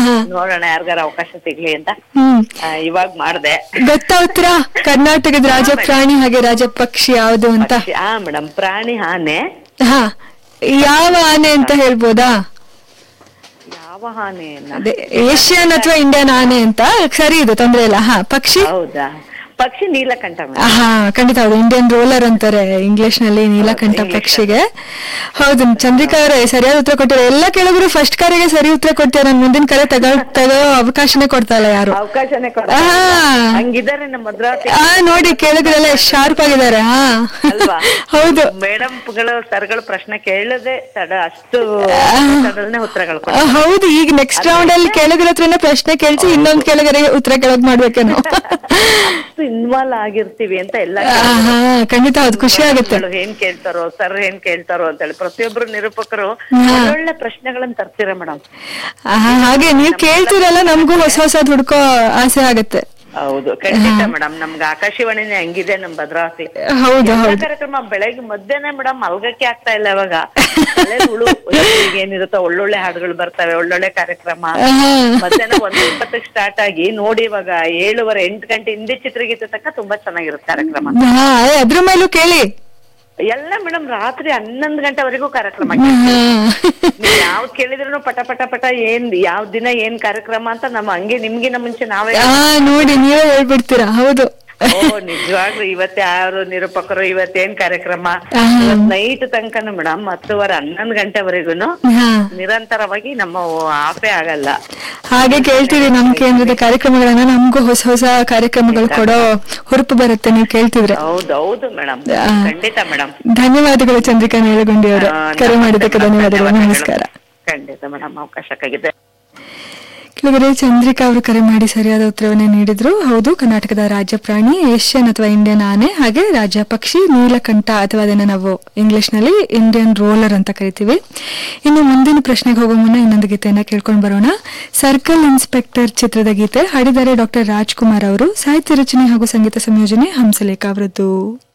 ಹಾ ನೋಡೋಣ ಯಾರಿಗಾರ ಅವಕಾಶ ಸಿಗ್ಲಿ ಅಂತ ಹ್ಮ್ ಆ, ಇವಾಗ ಮಾಡ್ದೆ ಗೊತ್ತಾ ಉತ್ತರ ಕರ್ನಾಟಕದ ರಾಜ ಪ್ರಾಣಿ ಹಾಗೆ ರಾಜ ಪಕ್ಷಿ ಯಾವುದು ಅಂತ ಪಕ್ಷಿ- ಹಾ ಮೇಡಮ್ ಪ್ರಾಣಿ ಆನೆ ಹಾ ಯಾವ ಆನೆ ಅಂತ ಹೇಳ್ಬೋದಾ ಯಾವ ಆನೆಯನ್ನ ಅದೇ ಏಷ್ಯನ್ ಅಥವಾ ಇಂಡಿಯನ್ ಆನೆ ಅಂತ ಸರಿ ಇದು ತೊಂದ್ರೆ ಇಲ್ಲ ಹಾ ಪಕ್ಷಿ ಹೌದಾ ಪಕ್ಷಿ ನೀಲಕಂಠ ಮೇಡಮ್ ಹಾ ಖಂಡಿತ ಹೌದು ಇಂಡಿಯನ್ ರೋಲರ್ ಅಂತಾರೆ ಇಂಗ್ಲಿಷ್ ನಲ್ಲಿ ನೀಲಕಂಠ English ಪಕ್ಷಿಗೆ ಹೌದು ಚಂದ್ರಿಕಾ ಅವರೇ ಸರಿಯಾದ ಉತ್ತರ ಕೊಟ್ಟಿದ್ದಾರೆ ಎಲ್ಲ ಕೇಳಿದ್ರು ಫಸ್ಟ್ ಕರೆಗೆ ಸರಿ ಉತ್ತರ ಕೊಡ್ತಾರೆ ನಾನು ಮುಂದಿನ ಕರೆ ತಗೊಳ್ ತಗೋ ಅವಕಾಶನೇ ಕೊಡ್ತಾ ಇಲ್ಲ ಯಾರು ಅವಕಾಶನೇ ಕೊಡ ಆ. ಹಂಗಿದ್ದಾರೆ ನಮ್ಮ ಭದ್ರಾವತಿ ಆ ನೋಡಿ ಕೇಳಿದ್ರೆಲ್ಲ ಶಾರ್ಪ್ ಆಗಿದ್ದಾರೆ ಹಾ ಅಲ್ವಾ ಹೌದು ಮೇಡಮ್ಗಳು ಸರ್ಗಳು ಪ್ರಶ್ನೆ ಕೇಳದೆ ತಡ ಅಷ್ಟು ತಡಲ್ನೇ ಉತ್ತರಗಳು ಆ, ಕೊಡ್ತಾರೆ ಹೌದು ಈಗ ನೆಕ್ಸ್ಟ್ ರೌಂಡ್ ಅಲ್ಲಿ ಕೇಳಿದ್ರ ಹತ್ರನೇ ಪ್ರಶ್ನೆ ಕೇಳಿಸಿ ಇನ್ನೊಂದ್ ಕೇಳಿಗರಿಗೆ ಉತ್ತರ ಕೇಳೋದ್ ಮಾಡ್ಬೇಕೇನೋ ಅಷ್ಟು ಇನ್ವಾಲ್ವ್ ಆಗಿರ್ತೀವಿ ಅಂತ ಎಲ್ಲ ಆ, ಹಾ ಖಂಡಿತ ಹೌದು ಖುಷಿ ಆಗುತ್ತೆ ಮೇಡಮ್ಗಳು ಏನ್ ಕೇಳ್ತಾರೋ ಸರ್ ಏನ್ ಕೇಳ್ತಾರೋ ಅಂತ ಹೇಳಿ ಪ್ರತಿಯೊಬ್ರು ನಿರೂಪಕರು ಹಾ. ಒಳ್ಳೊಳ್ಳೆ ಪ್ರಶ್ನೆಗಳನ್ನ ತರ್ತೀರ ಮೇಡಮ್ ಆ, ಹಾಗೆ ನೀವ್ ಕೇಳ್ತಿರಲ್ಲ ನಮಗೂ ಹೊಸ ಹೊಸದ್ ಹುಡ್ಕೋ ಆಸೆ ಆಗುತ್ತೆ ಹೌದು ಖಂಡಿತ ಮೇಡಮ್ ನಮ್ಗೆ ಆಕಾಶವಾಣಿನೇ ಹಂಗಿದೆ ನಮ್ ಭದ್ರಾವತಿ ಹೌದು ಎಲ್ಲ ಹೌದು ಕಾರ್ಯಕ್ರಮ ಬೆಳಗ್ಗೆ ಮಧ್ಯಾಹ್ನ ಮೇಡಮ್ ಮಲ್ಗಕ್ಕೆ ಆಗ್ತಾ ಇಲ್ಲ ಇವಾಗ ತಲೆ ಹುಳು ಈಗ ಏನಿರುತ್ತೋ ಒಳ್ಳೊಳ್ಳೆ ಹಾಡುಗಳು ಬರ್ತವೆ ಒಳ್ಳೊಳ್ಳೆ ಕಾರ್ಯಕ್ರಮ ಆಹಾ. ಮಧ್ಯಾಹ್ನ ಒಂದ್ ಇಪ್ಪತ್ತಕ್ಕೆ ಸ್ಟಾರ್ಟ್ ಆಗಿ ನೋಡಿ ಇವಾಗ ಏಳುವರೆ ಎಂಟು ಗಂಟೆ ಹಿಂದೆ ಚಿತ್ರಗೀತೆ ತನಕ ತುಂಬಾ ಚೆನ್ನಾಗಿರುತ್ತೆ ಕಾರ್ಯಕ್ರಮ ಹಾ ಅದೇ ಅದ್ರ ಮೇಲೂ ಕೇಳಿ ಎಲ್ಲ ಮೇಡಮ್ ರಾತ್ರಿ ಹನ್ನೊಂದು ಗಂಟೆವರೆಗೂ ಕಾರ್ಯಕ್ರಮ ಹಾ. ನೀವ್ ಯಾವ್ದ್ ಕೇಳಿದ್ರು ಪಟ ಪಟ ಪಟ ಏನ್ ಯಾವ ದಿನ ಏನ್ ಕಾರ್ಯಕ್ರಮ ಅಂತ ನಮ್ಮ ಹಂಗೆ ನಿಮ್ಗಿನ ಮುಂಚೆ ನಾವೇ ಆ ನೋಡಿ ನೀವೇ ಹೇಳ್ಬಿಡ್ತೀರಾ ಹೌದು ಓ ನಿಜವಾಗ್ಲು ಇವತ್ ಯಾರು ನಿರೂಪಕರು ಇವತ್ತೇನ್ ಕಾರ್ಯಕ್ರಮ ಆಹಾ. ನೈಟ್ ತನಕನು ಮೇಡಮ್ ಹತ್ತುವರೆ ಹನ್ನೊಂದು ಗಂಟೆವರೆಗೂನು ಹಾ ನಿರಂತರವಾಗಿ ನಮ್ಮ ಆಫೇ ಆಗಲ್ಲ ಹಾಗೆ ಕೇಳ್ತೀವಿ ನಮ್ ಕೇಂದ್ರದ ಕಾರ್ಯಕ್ರಮಗಳನ್ನ ನಮಗೂ ಹೊಸ ಹೊಸ ಕಾರ್ಯಕ್ರಮಗಳು ಕೊಡೋ ಹುರುಪು ಬರುತ್ತೆ ನೀವು ಕೇಳ್ತಿದ್ರೆ ಹೌದು ಹೌದು ಮೇಡಮ್ ಆ. ಖಂಡಿತ ಮೇಡಮ್ ಧನ್ಯವಾದಗಳು ಚಂದ್ರಿಕಾ ನೇಳಗುಂಡಿ ಅವರು ಕರೆ ಮಾಡಿದ್ದಕ್ಕೆ ಧನ್ಯವಾದಗಳು ನಮಸ್ಕಾರ ಖಂಡಿತ ಮೇಡಮ್ ಅವಕಾಶಕ್ಕಾಗಿದೆ ಕೆಲವರೆ ಚಂದ್ರಿಕಾ ಅವರು ಕರೆ ಮಾಡಿ ಸರಿಯಾದ ಉತ್ತರವನ್ನೇ ನೀಡಿದ್ರು ಹೌದು ಕರ್ನಾಟಕದ ರಾಜ್ಯ ಪ್ರಾಣಿ ಏಷ್ಯನ್ ಅಥವಾ ಇಂಡಿಯನ್ ಆನೆ ಹಾಗೆ ರಾಜ್ಯ ಪಕ್ಷಿ ನೀಲಕಂಠ ಅಥವಾ ಅದನ್ನ ನಾವು ಇಂಗ್ಲಿಷ್ ನಲ್ಲಿ ಇಂಡಿಯನ್ ರೋಲರ್ ಅಂತ ಕರಿತೀವಿ ಇನ್ನು ಮುಂದಿನ ಪ್ರಶ್ನೆಗೆ ಹೋಗೋ ಮುನ್ನ ಇನ್ನೊಂದು ಗೀತೆಯನ್ನ ಕೇಳ್ಕೊಂಡು ಬರೋಣ ಸರ್ಕಲ್ ಇನ್ಸ್ಪೆಕ್ಟರ್ ಚಿತ್ರದ ಗೀತೆ ಹಾಡಿದ್ದಾರೆ ಡಾಕ್ಟರ್ ರಾಜ್ಕುಮಾರ್ ಅವರು ಸಾಹಿತ್ಯ ರಚನೆ ಹಾಗೂ ಸಂಗೀತ ಸಂಯೋಜನೆ ಹಂಸಲೇಖ ಅವರದ್ದು